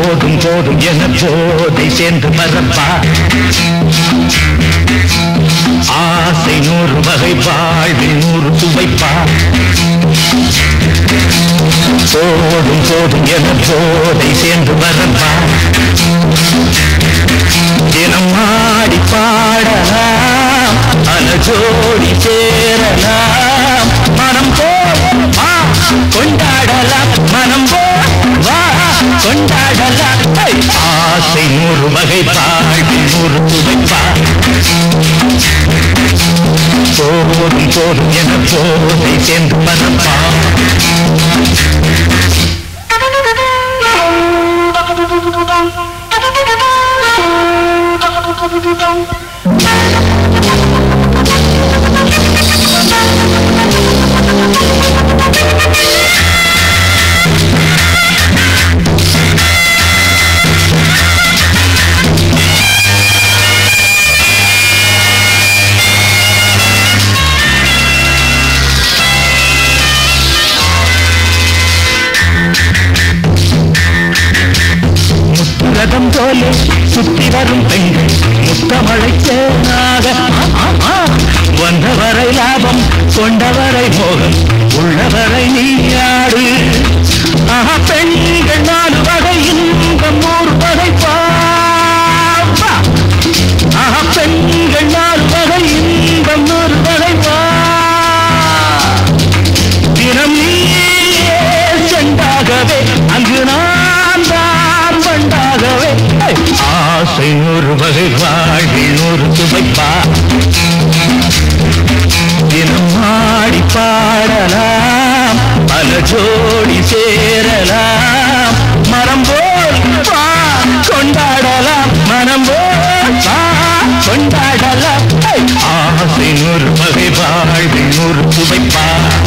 போதும் போதும் என போதை சேர்ந்து வரப்பா ஆசை நூறு வகை வாழ்வில் நூறு சுவைப்பா போதும் போதும் என போதை சேர்ந்து வரப்பா தினம் ஆடி பாடலாம் பல ஜோடி சேரலாம் மனம் போ வா கொண்டாடலாம் மனம் போ வா கொண்டாடலாம் ஐ! ஆசை நூறு வகை வாழ்வில் நூறு துவைப்பா போதும் போதும் என போதை சேர்ந்து வரப்பா முத்துரதம் போலே சுத்தி வரும் பெண்கள் முத்தமழை தேனாக வந்தவரை லாபம் கொண்டவரை மோகம் உள்ளவரை நீயாடு ஆஹா பெண்கள் நாலு வகை இன்பம் நூறு வகை பாவா ஆஹா பெண்கள் நாலு வகை இன்பம் நூறு வகை வா தினம் நீயே செண்டாகவே அங்கு நான் தான் பண்டாகவே ஐ! ஆசை நூறு வகை வாழ்வில் நூறு துவைப்பா தினம் ஆடி பாடலாம் பல ஜோடி சேரலாம் மரம் போல் வா கொண்டாடலாம் மனம் போல் வா கொண்டாடலாம் ஐ! ஆசை நூறு வகை வாழ்வில் நூறு துவைப்பா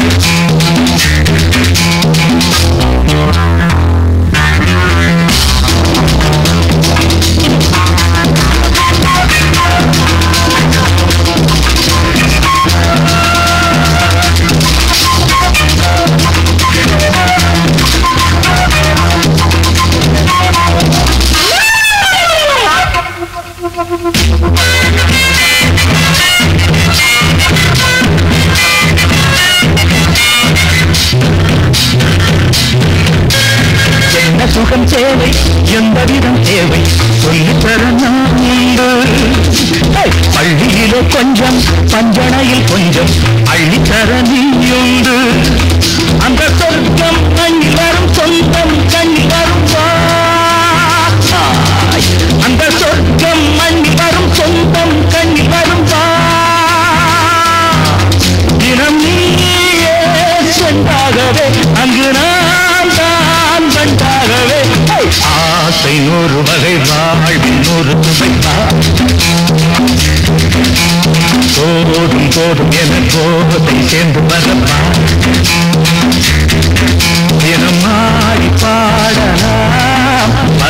என்ன சுகம் தேவை எந்த விதம் தேவை சொல்லித் தர நான் உண்டு ஏய், பள்ளியிலே கொஞ்சம் பஞ்சனையில் கொஞ்சம் அள்ளித்தர நீயுண்டு அந்த சொர்க்கம் கண்ணில் வரும் சொந்தம் கண்ணில் வரும் வா. அந்த சொர்க்கம் மண்ணில் வரும் சொந்தம் கண்ணில் வரும் வா தினம் நீயே சென்றாகவே அங்கு நான் தான் கண்டாகவே ஐ! ஆசை நூறு வகை வாழ்வில் நூறு துவைப்பா போதும் போதும் என போதை சேர்ந்து வரப்பா தினம் ஆடி பாடலாம்